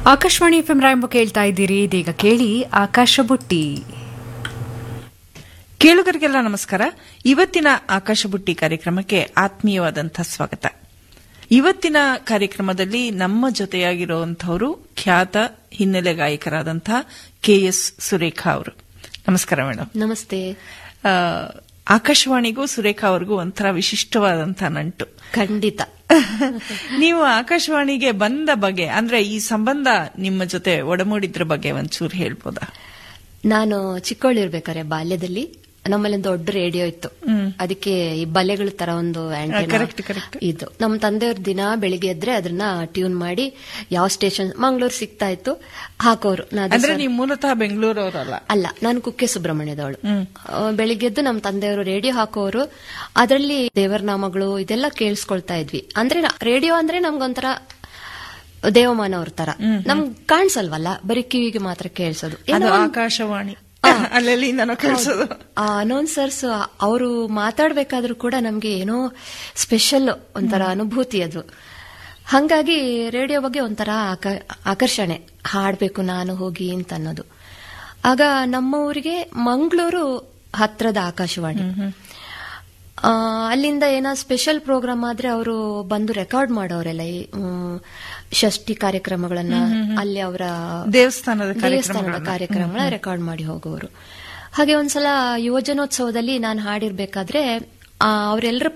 Akashvani F M ರಾಯಂಬ ಕೇಳ್ತಾ ಇದ್ದೀರಿ ಇದೀಗ ಕೇಳಿ ಆಕಾಶ ಬುಟ್ಟಿ ಕೇಳುಗರಿಗೆಲ್ಲ ನಮಸ್ಕಾರ ಇವತ್ತಿನ ಆಕಾಶ ಬುಟ್ಟಿ ಕಾರ್ಯಕ್ರಮಕ್ಕೆ ಆತ್ಮೀಯವಾದಂತಹ ಸ್ವಾಗತ ಇವತ್ತಿನ ಕಾರ್ಯಕ್ರಮದಲ್ಲಿ ನಮ್ಮ ಜೊತೆಯಾಗಿರುವಂತಹವರು ಖ್ಯಾತ ಹಿನ್ನೆಲೆ ಗಾಯಕರಾದಂತಹ ಕೆಎಸ್ ಸುರೇಖಾ ಅವರು ನಮಸ್ಕಾರ ಮೇಡಮ್ ನಮಸ್ತೆ ಆ, ಆಕಾಶವಾಣಿಗೂ ಸುರೇಖಾ ಅವ್ರಿಗೂ ಒಂಥರ ವಿಶಿಷ್ಟವಾದಂತಹ ನಂಟು ಖಂಡಿತ ನೀವು ಆಕಾಶವಾಣಿಗೆ ಬಂದ ಬಗ್ಗೆ ಅಂದ್ರೆ ಈ ಸಂಬಂಧ ನಿಮ್ಮ ಜೊತೆ ಒಡಮೂಡಿದ್ರ ಬಗ್ಗೆ ಒಂಚೂರು ಹೇಳ್ಬೋದಾ ನಾನು ಚಿಕ್ಕವಳಿರ್ಬೇಕಾರೆ ಬಾಲ್ಯದಲ್ಲಿ ನಮ್ಮಲ್ಲಿ ಒಂದು ದೊಡ್ಡ ರೇಡಿಯೋ ಇತ್ತು ಅದಕ್ಕೆ ಈ ಬಲೆಗಳ ತರ ಒಂದು antenna correct, correct. ಇದು ನಮ್ಮ ತಂದೆಯವ್ರ ದಿನ ಬೆಳಿಗ್ಗೆ ಎದ್ರೆ ಅದನ್ನ ಟ್ಯೂನ್ ಮಾಡಿ ಯಾವ ಸ್ಟೇಷನ್ ಮಂಗಳೂರು ಸಿಗ್ತಾ ಇತ್ತು ಹಾಕೋರು ನಾ ಅದು ಅಂದ್ರೆ ಸರ್- ನೀವು ಮೂಲತಃ ಬೆಂಗಳೂರವರಲ್ಲ ಅಲ್ಲ ನಾನು ಕುಕ್ಕೆ ಸುಬ್ರಹ್ಮಣ್ಯದವಳು ಆ, ಬೆಳಿಗ್ಗೆದ್ದು ನಮ್ಮ ತಂದೆಯವರು ರೇಡಿಯೋ ಹಾಕೋರು ಅದರಲ್ಲಿ ದೇವರ ನಾಮಗಳು ಇದೆಲ್ಲ ಕೇಳಿಸ್ಕೊಳ್ತಾ ಇದ್ವಿ ಅಂದ್ರೆ ರೇಡಿಯೋ ಅಂದ್ರೆ ನಮ್ಗೊಂಥರ ದೇವಮಾನ ಅವ್ರ ತರ ನಮ್ಗ್ ಕಾಣಿಸಲ್ವಲ್ಲ ಬರೀ ಕಿವಿಗೆ ಮಾತ್ರ ಕೇಳಿಸೋದು ಅದು ಆಕಾಶವಾಣಿ ಅಲ್ಲೆಲ್ಲಿ ನಾನು ಕಳ್ಸೋದು ಆ ಅನೌನ್ಸರ್ಸ್ ಅವರು ಮಾತಾಡ್ಬೇಕಾದ್ರೂ ಕೂಡ ನಮ್ಗೆ ಏನೋ ಸ್ಪೆಷಲ್ ಒಂಥರ ಅನುಭೂತಿ ಅದು ಹಂಗಾಗಿ ರೇಡಿಯೋ ಬಗ್ಗೆ ಒಂಥರ ಆಕ- ಆಕರ್ಷಣೆ ಹಾಡ್ಬೇಕು ನಾನು ಹೋಗಿ ಅಂತ ಅನ್ನೋದು ಆಗ ನಮ್ಮ ಊರಿಗೆ ಮಂಗಳೂರು ಹತ್ರದ ಆಕಾಶವಾಣಿ ಆ, ಅಲ್ಲಿಂದ ಏನೋ ಸ್ಪೆಷಲ್ ಪ್ರೋಗ್ರಾಮ್ ಆದ್ರೆ ಅವರು ಬಂದು ರೆಕಾರ್ಡ್ ಮಾಡೋರೆಲ್ಲ ಈ ಮ್, ಷಷ್ಠಿ ಕಾರ್ಯಕ್ರಮಗಳನ್ನ ಅಲ್ಲಿ ಅವರ ದೇವಸ್ಥಾನದ ದೇವಸ್ಥಾನದ ಕಾರ್ಯಕ್ರಮಗಳ ರೆಕಾರ್ಡ್ ಮಾಡಿ ಹೋಗೋರು ಹಾಗೆ ಒಂದ್ಸಲ ಯುವಜನೋತ್ಸವದಲ್ಲಿ ನಾನು ಹಾಡಿರ್ಬೇಕಾದ್ರೆ ಅವರೆಲ್ಲರ